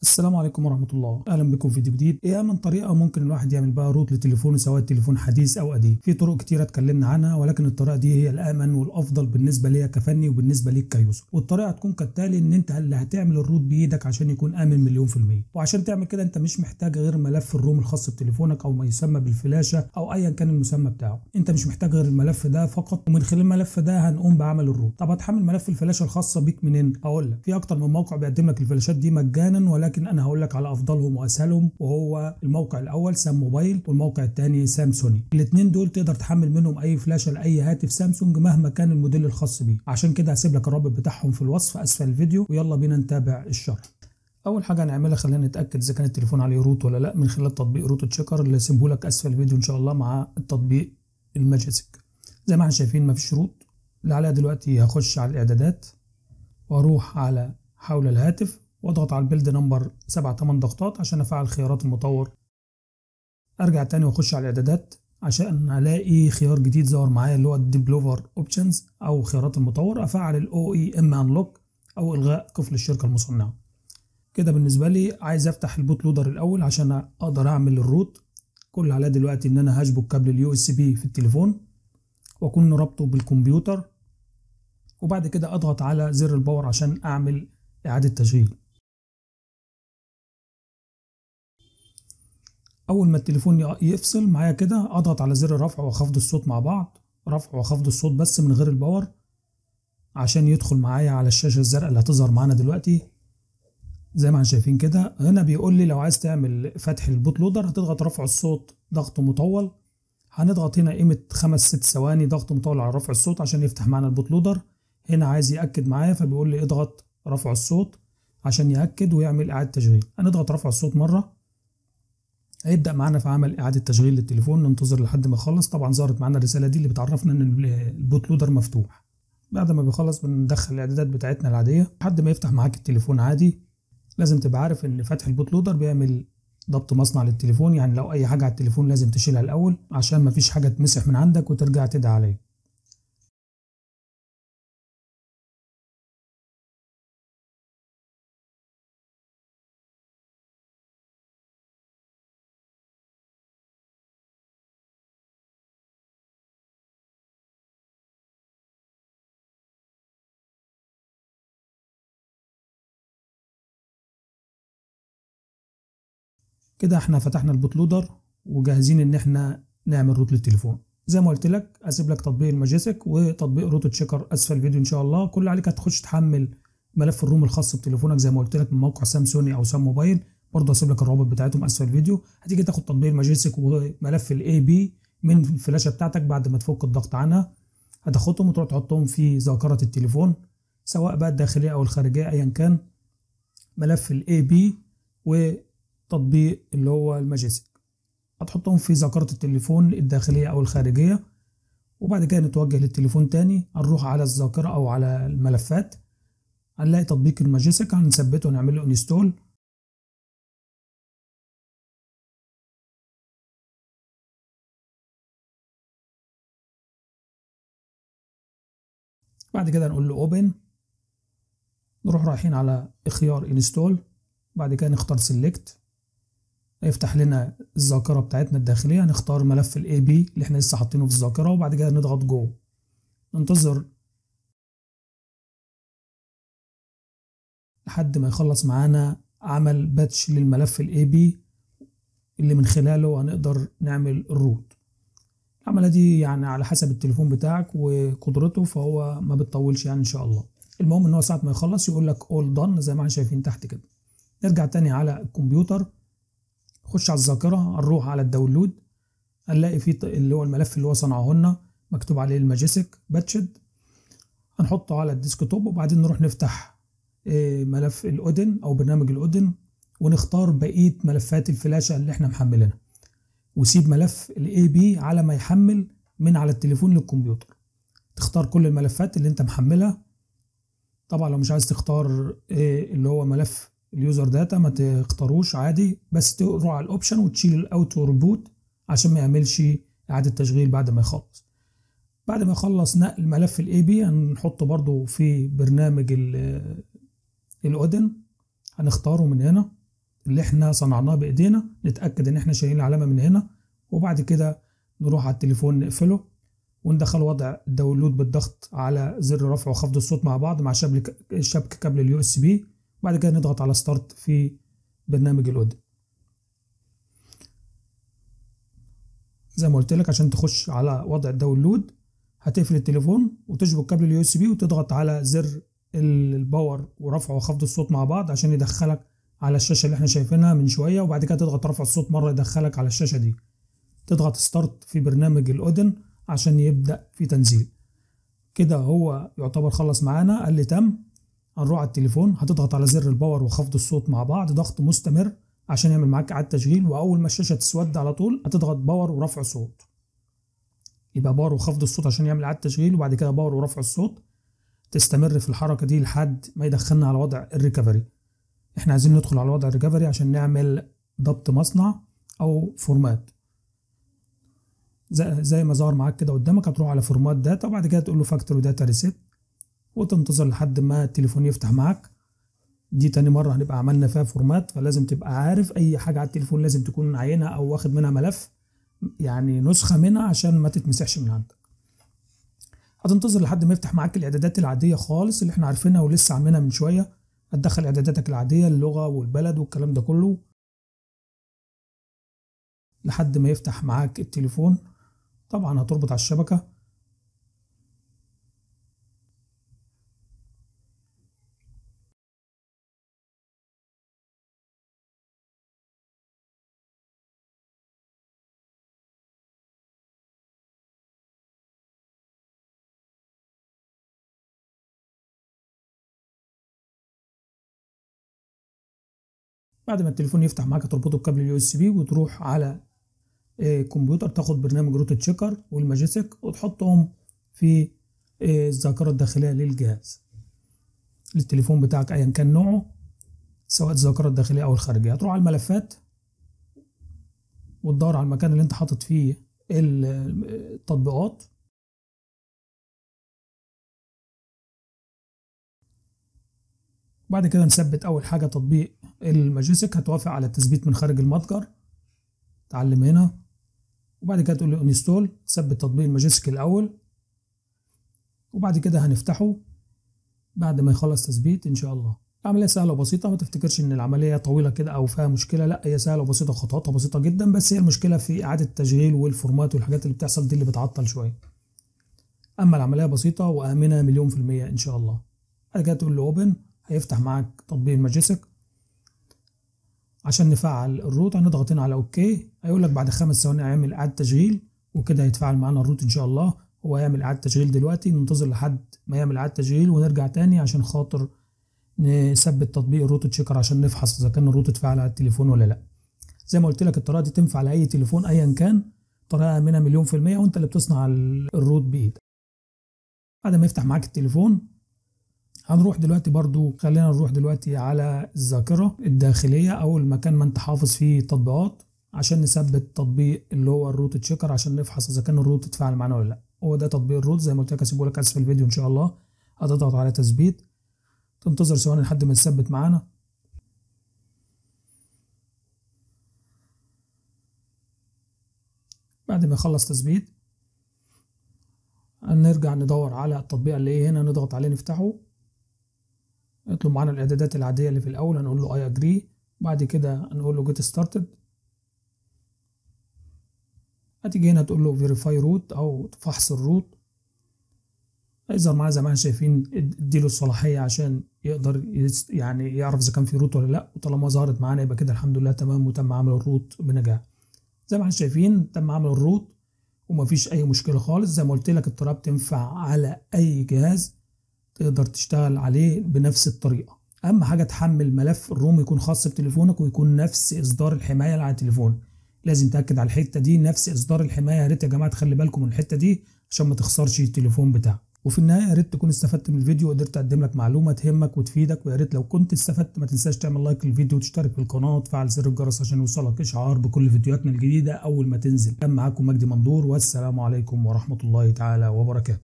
السلام عليكم ورحمة الله أهلا بكم في فيديو جديد إيه أمن طريقة ممكن الواحد يعمل بها روت لتليفونه سواء التليفون حديث أو قديم في طرق كتيرة اتكلمنا عنها ولكن الطريقة دي هي الأمن والأفضل بالنسبة ليا كفني وبالنسبة ليك كيوسف والطريقة هتكون كالتالي إن أنت اللي هتعمل الروت بإيدك عشان يكون آمن مليون في المية وعشان تعمل كده أنت مش محتاج غير ملف الروم الخاص بتليفونك أو ما يسمى بالفلاشة أو أيا كان المسمى بتاعه أنت مش محتاج غير الملف ده فقط ومن خلال الملف ده هنقوم بعمل الروت طب هتحمل ملف الفلاشة الخاصة بيك منين هقول لك في أكتر من موقع بيقدم لك الفلاشات دي مجانا ولكن أنا هقول لك على افضلهم واسهلهم وهو الموقع الاول سام موبايل والموقع الثاني سام سوني الاثنين دول تقدر تحمل منهم اي فلاشه لاي هاتف سامسونج مهما كان الموديل الخاص بيه عشان كده هسيب لك الرابط بتاعهم في الوصف اسفل الفيديو ويلا بينا نتابع الشرح اول حاجه هنعملها خلينا نتاكد اذا كان التليفون عليه روت ولا لا من خلال تطبيق روت تشيكر اللي هسيبه لك اسفل الفيديو ان شاء الله مع التطبيق الماجيك زي ما احنا شايفين مفيش روت اللي عليها دلوقتي هخش على الاعدادات واروح على حول الهاتف واضغط على البيلد نمبر 7 8 ضغطات عشان افعل خيارات المطور ارجع تاني واخش على الاعدادات عشان الاقي خيار جديد ظهر معايا اللي هو الديفلوبر اوبشنز او خيارات المطور افعل الاو اي ام انلوك او الغاء قفل الشركه المصنعه كده بالنسبه لي عايز افتح البوت لودر الاول عشان اقدر اعمل الروت كل اللي عليا دلوقتي ان انا هشبك كابل اليو اس بي في التليفون واكون رابطه بالكمبيوتر وبعد كده اضغط على زر الباور عشان اعمل اعاده تشغيل اول ما التليفون يفصل معايا كده اضغط على زر الرفع وخفض الصوت مع بعض رفع وخفض الصوت بس من غير الباور عشان يدخل معايا على الشاشه الزرقاء اللي هتظهر معانا دلوقتي زي ما احنا شايفين كده هنا بيقول لي لو عايز تعمل فتح البوت لودر هتضغط رفع الصوت ضغط مطول هنضغط هنا قيمه خمس ست ثواني ضغط مطول على رفع الصوت عشان يفتح معانا البوت لودر هنا عايز ياكد معايا فبيقول لي اضغط رفع الصوت عشان ياكد ويعمل اعاده تشغيل هنضغط رفع الصوت مره هيبدا معانا في عمل اعاده تشغيل للتليفون ننتظر لحد ما يخلص طبعا ظهرت معانا الرساله دي اللي بتعرفنا ان البوت لودر مفتوح بعد ما بيخلص بندخل الاعدادات بتاعتنا العاديه لحد ما يفتح معاك التليفون عادي لازم تبقى عارف ان فتح البوت لودر بيعمل ضبط مصنع للتليفون يعني لو اي حاجه على التليفون لازم تشيلها الاول عشان ما فيش حاجه تمسح من عندك وترجع تدعي عليه كده احنا فتحنا البوت لودر وجاهزين ان احنا نعمل روت للتليفون زي ما قلت لك اسيب لك تطبيق الماجيسك وتطبيق روت تشيكر اسفل الفيديو ان شاء الله كل اللي عليك هتخش تحمل ملف الروم الخاص بتليفونك زي ما قلت لك من موقع سامسوني او سام موبايل برضه هسيب لك الروابط بتاعتهم اسفل الفيديو هتيجي تاخد تطبيق الماجيسك وملف الاي بي من الفلاشه بتاعتك بعد ما تفك الضغط عنها هتاخدهم وتروح تحطهم في ذاكره التليفون سواء بقى الداخليه او الخارجيه ايا كان ملف الاي بي و تطبيق اللي هو الماجيسك هتحطهم في ذاكرة التليفون الداخلية أو الخارجية وبعد كده نتوجه للتليفون تاني هنروح على الذاكرة أو على الملفات هنلاقي تطبيق الماجيسك هنثبته ونعمل له انستول بعد كده نقول له اوبن نروح رايحين على خيار انستول بعد كده نختار سيلكت هيفتح لنا الذاكره بتاعتنا الداخليه هنختار ملف الاي بي اللي احنا لسه حاطينه في الذاكره وبعد كده نضغط جو ننتظر لحد ما يخلص معانا عمل باتش للملف الاي بي اللي من خلاله هنقدر نعمل الروت العمليه دي يعني على حسب التليفون بتاعك وقدرته فهو ما بتطولش يعني ان شاء الله المهم ان هو ساعه ما يخلص يقول لك اول دان زي ما احنا شايفين تحت كده نرجع تاني على الكمبيوتر نخش على الذاكره نروح على الداونلود هنلاقي فيه اللي هو الملف اللي هو صنعه لنا مكتوب عليه الماجيسك باتشد هنحطه على الديسكتوب وبعدين نروح نفتح ملف الاودن او برنامج الاودن ونختار بقيه ملفات الفلاشه اللي احنا محملينها وسيب ملف الاي بي على ما يحمل من على التليفون للكمبيوتر تختار كل الملفات اللي انت محملها طبعا لو مش عايز تختار اللي هو ملف اليوزر داتا ما تختاروش عادي بس تروح على الاوبشن وتشيل الاوتو ريبوت عشان ما يعملش اعاده تشغيل بعد ما يخلص بعد ما يخلص نقل ملف الاي بي هنحطه برضو في برنامج الاودن هنختاره من هنا اللي احنا صنعناه بايدينا نتاكد ان احنا شايلين العلامه من هنا وبعد كده نروح على التليفون نقفله وندخل وضع الداونلود بالضغط على زر رفع وخفض الصوت مع بعض مع شبك شبك كابل اليو اس بي بعد كده نضغط على ستارت في برنامج الاودن زي ما قلت لك عشان تخش على وضع الداونلود هتقفل التليفون وتشبك كابل اليو اس بي وتضغط على زر الباور ورفع وخفض الصوت مع بعض عشان يدخلك على الشاشه اللي احنا شايفينها من شويه وبعد كده تضغط رفع الصوت مره يدخلك على الشاشه دي تضغط ستارت في برنامج الاودن عشان يبدا في تنزيل كده هو يعتبر خلص معانا قال لي تم هنروح على التليفون هتضغط على زر الباور وخفض الصوت مع بعض ضغط مستمر عشان يعمل معاك اعاده تشغيل واول ما الشاشه تسود على طول هتضغط باور ورفع صوت يبقى باور وخفض الصوت عشان يعمل اعاده تشغيل وبعد كده باور ورفع الصوت تستمر في الحركه دي لحد ما يدخلنا على وضع الريكفري احنا عايزين ندخل على وضع الريكفري عشان نعمل ضبط مصنع او فورمات زي, زي ما ظهر معاك كده قدامك هتروح على فورمات داتا وبعد كده تقول له فاكتوري داتا ريسيت وتنتظر لحد ما التليفون يفتح معاك دي تاني مرة هنبقى عملنا فيها فورمات فلازم تبقى عارف أي حاجة على التليفون لازم تكون عينها أو واخد منها ملف يعني نسخة منها عشان ما تتمسحش من عندك هتنتظر لحد ما يفتح معاك الإعدادات العادية خالص اللي احنا عارفينها ولسه عاملينها من شوية هتدخل إعداداتك العادية اللغة والبلد والكلام ده كله لحد ما يفتح معاك التليفون طبعا هتربط على الشبكة بعد ما التليفون يفتح معاك تربطه بكابل اليو اس بي وتروح على كمبيوتر تاخد برنامج روت تشيكر والماجيسك وتحطهم في الذاكره الداخليه للجهاز للتليفون بتاعك ايا كان نوعه سواء الذاكره الداخليه او الخارجيه هتروح على الملفات وتدور على المكان اللي انت حاطط فيه التطبيقات بعد كده نثبت اول حاجه تطبيق الماجيسك هتوافق على التثبيت من خارج المتجر تعلم هنا وبعد كده تقول له انستول تثبت تطبيق الماجيسك الاول وبعد كده هنفتحه بعد ما يخلص تثبيت ان شاء الله عمليه سهله وبسيطه ما تفتكرش ان العمليه طويله كده او فيها مشكله لا هي سهله وبسيطه خطواتها بسيطه جدا بس هي المشكله في اعاده التشغيل والفورمات والحاجات اللي بتحصل دي اللي بتعطل شويه اما العمليه بسيطه وامنه مليون في الميه ان شاء الله بعد كده تقول له اوبن هيفتح معاك تطبيق الماجيسك عشان نفعل الروت هنضغط هنا على اوكي هيقول لك بعد خمس ثواني هيعمل اعاده تشغيل وكده هيتفعل معانا الروت ان شاء الله هو هيعمل اعاده تشغيل دلوقتي ننتظر لحد ما يعمل اعاده تشغيل ونرجع تاني عشان خاطر نثبت تطبيق الروت تشيكر عشان نفحص اذا كان الروت اتفعل على التليفون ولا لا زي ما قلت لك الطريقه دي تنفع على اي تليفون ايا كان طريقه امنه مليون في الميه وانت اللي بتصنع الروت بايدك بعد ما يفتح معاك التليفون هنروح دلوقتي برضو خلينا نروح دلوقتي على الذاكرة الداخلية أو المكان ما أنت حافظ فيه تطبيقات عشان نثبت تطبيق اللي هو الروت تشيكر عشان نفحص إذا كان الروت اتفعل معانا ولا لأ هو ده تطبيق الروت زي ما قلت لك هسيبه لك أسفل الفيديو إن شاء الله هتضغط على تثبيت تنتظر ثواني لحد ما يثبت معانا بعد ما يخلص تثبيت نرجع ندور على التطبيق اللي ايه هنا نضغط عليه نفتحه يطلب معانا الاعدادات العاديه اللي في الاول هنقول له اي اجري بعد كده هنقول له جيت ستارتد هتيجي هنا تقول له فيريفاي روت او فحص الروت هيظهر معانا زي ما احنا شايفين اديله الصلاحيه عشان يقدر يعني يعرف اذا كان في روت ولا لا وطالما ظهرت معانا يبقى كده الحمد لله تمام وتم عمل الروت بنجاح زي ما احنا شايفين تم عمل الروت ومفيش اي مشكله خالص زي ما قلت لك الطريقه بتنفع على اي جهاز تقدر تشتغل عليه بنفس الطريقه اهم حاجه تحمل ملف الروم يكون خاص بتليفونك ويكون نفس اصدار الحمايه اللي على التليفون لازم تاكد على الحته دي نفس اصدار الحمايه يا ريت يا جماعه تخلي بالكم من الحته دي عشان ما تخسرش التليفون بتاعك وفي النهايه يا ريت تكون استفدت من الفيديو وقدرت اقدم لك معلومه تهمك وتفيدك ويا ريت لو كنت استفدت ما تنساش تعمل لايك للفيديو وتشترك في القناه وتفعل زر الجرس عشان يوصلك اشعار بكل فيديوهاتنا الجديده اول ما تنزل كان معاكم مجدي مندور والسلام عليكم ورحمه الله تعالى وبركاته